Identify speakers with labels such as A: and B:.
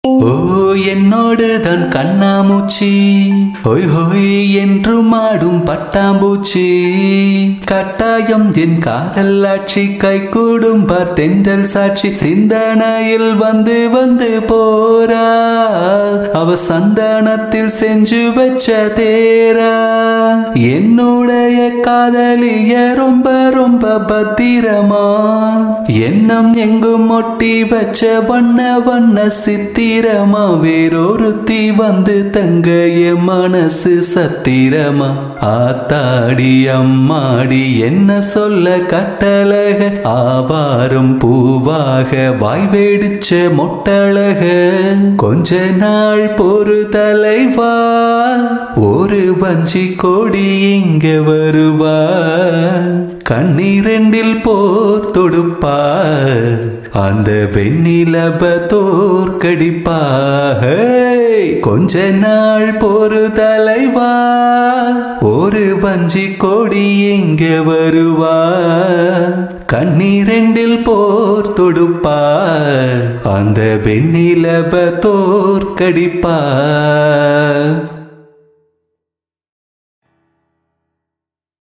A: ஓ என்னோடு தான் கண்ணாமூச்சி ஹொய் ஹொய் என்று மாடும் பட்டாம்பூச்சி கட்டாயம் என் காதல் ஆட்சி கை கூடும் பார் தென்றல் சாட்சி சிந்தனையில் வந்து வந்து போரா அவ சந்தனத்தில் செஞ்சு வச்ச தேரா என்னுடைய காதலிய ரொம்ப ரொம்ப பத்திரமா எண்ணம் எங்கும் ஒட்டி வச்ச வண்ண வண்ண சித்திரமா வேறொருத்தி வந்து தங்க என் மனசு சத்திரமா ஆத்தாடி அம்மாடி என்ன சொல்ல கட்டழக ஆவாரும் பூவாக வாய் வெடிச்ச மொட்டழக கொஞ்ச நாள் பொறு தலைவா ஒரு வஞ்சி கொடி இங்க வருவா கண்ணீரெண்டில் போர் தொடுப்பா அந்த வெண்ணிலப தோற்கடிப்பா ஹே! கொஞ்ச நாள் பொறு தலைவா ஒரு வஞ்சி கொடி எங்க வருவா கண்ணீரெண்டில் போர் தொடுப்பா அந்த வெண்ணிலப தோற்கடிப்பா